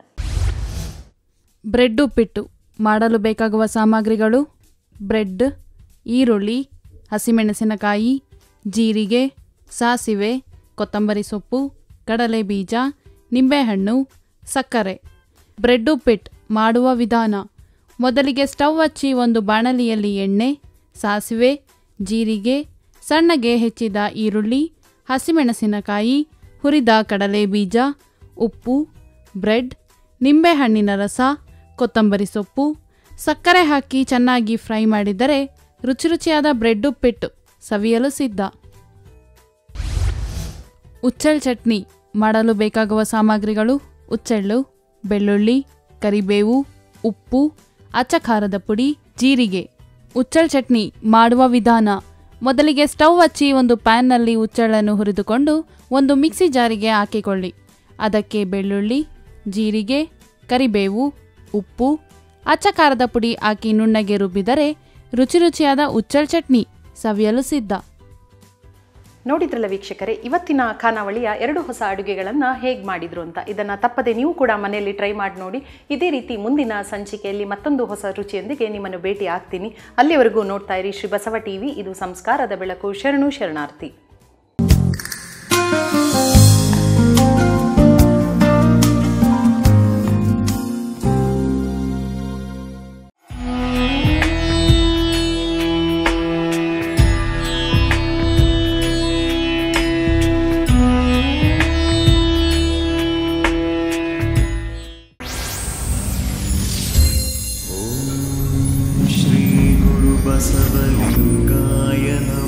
ಬ್ರೆಡ್ ಉಪ್ಪಿಟ್ಟು ಮಾಡಲು ಬೇಕಾಗುವ ಸಾಮಗ್ರಿಗಳು ಬ್ರೆಡ್ ಈರುಳ್ಳಿ ಹಸಿಮೆಣಸಿನಕಾಯಿ ಜೀರಿಗೆ ಸಾಸಿವೆ ಕೊತ್ತಂಬರಿ ಸೊಪ್ಪು ಕಡಲೆ ಬೀಜ ನಿಂಬೆಹಣ್ಣು ಸಕ್ಕರೆ ಬ್ರೆಡ್ ಉಪ್ಪಿಟ್ಟು ಮಾಡುವ ವಿಧಾನ ಮೊದಲಿಗೆ ಸ್ಟವ್ ಹಚ್ಚಿ ಒಂದು ಬಾಣಲಿಯಲ್ಲಿ ಎಣ್ಣೆ ಸಾಸಿವೆ ಜೀರಿಗೆ ಸಣ್ಣಗೆ ಹೆಚ್ಚಿದ ಈರುಳ್ಳಿ ಹಸಿಮೆಣಸಿನಕಾಯಿ ಹುರಿದ ಕಡಲೆ ಬೀಜ ಉಪ್ಪು ಬ್ರೆಡ್ ನಿಂಬೆಹಣ್ಣಿನ ರಸ ಕೊತ್ತಂಬರಿ ಸೊಪ್ಪು ಸಕ್ಕರೆ ಹಾಕಿ ಚೆನ್ನಾಗಿ ಫ್ರೈ ಮಾಡಿದರೆ ರುಚಿ ರುಚಿಯಾದ ಬ್ರೆಡ್ ಉಪ್ಪಿಟ್ಟು ಸವಿಯಲು ಸಿದ್ಧ ಉಚ್ಚಲ್ ಚಟ್ನಿ ಮಾಡಲು ಬೇಕಾಗುವ ಸಾಮಗ್ರಿಗಳು ಉಚ್ಚೆಳ್ಳು ಬೆಳ್ಳುಳ್ಳಿ ಕರಿಬೇವು ಉಪ್ಪು ಅಚ್ಚ ಖಾರದ ಪುಡಿ ಜೀರಿಗೆ ಉಚ್ಚಲ್ ಚಟ್ನಿ ಮಾಡುವ ವಿಧಾನ ಮೊದಲಿಗೆ ಸ್ಟವ್ ಹಚ್ಚಿ ಒಂದು ಪ್ಯಾನ್ನಲ್ಲಿ ಉಚ್ಚಳನ್ನು ಹುರಿದುಕೊಂಡು ಒಂದು ಮಿಕ್ಸಿ ಜಾರಿಗೆ ಹಾಕಿಕೊಳ್ಳಿ ಅದಕ್ಕೆ ಬೆಳ್ಳುಳ್ಳಿ ಜೀರಿಗೆ ಕರಿಬೇವು ಉಪ್ಪು ಅಚ್ಚ ಖಾರದ ಪುಡಿ ಹಾಕಿ ನುಣ್ಣಗೆ ರುಬ್ಬಿದರೆ ರುಚಿ ರುಚಿಯಾದ ಉಚ್ಚಲ್ ಚಟ್ನಿ ಸವಿಯಲು ಸಿದ್ಧ ನೋಡಿದ್ರಲ್ಲ ವೀಕ್ಷಕರೇ ಇವತ್ತಿನ ಖಾನಾವಳಿಯ ಎರಡು ಹೊಸ ಅಡುಗೆಗಳನ್ನು ಹೇಗೆ ಮಾಡಿದ್ರು ಅಂತ ಇದನ್ನು ತಪ್ಪದೆ ನೀವು ಕೂಡ ಮನೆಯಲ್ಲಿ ಟ್ರೈ ಮಾಡಿ ನೋಡಿ ಇದೇ ರೀತಿ ಮುಂದಿನ ಸಂಚಿಕೆಯಲ್ಲಿ ಮತ್ತೊಂದು ಹೊಸ ರುಚಿಯೊಂದಿಗೆ ನಿಮ್ಮನ್ನು ಭೇಟಿ ಆಗ್ತೀನಿ ಅಲ್ಲಿವರೆಗೂ ನೋಡ್ತಾ ಇರಿ ಶ್ರೀ ಬಸವ ಟಿವಿ ಇದು ಸಂಸ್ಕಾರದ ಬೆಳಕು ಶರಣು ಶರಣಾರ್ಥಿ श्रीगुरुबसवलिङ्गाय नमः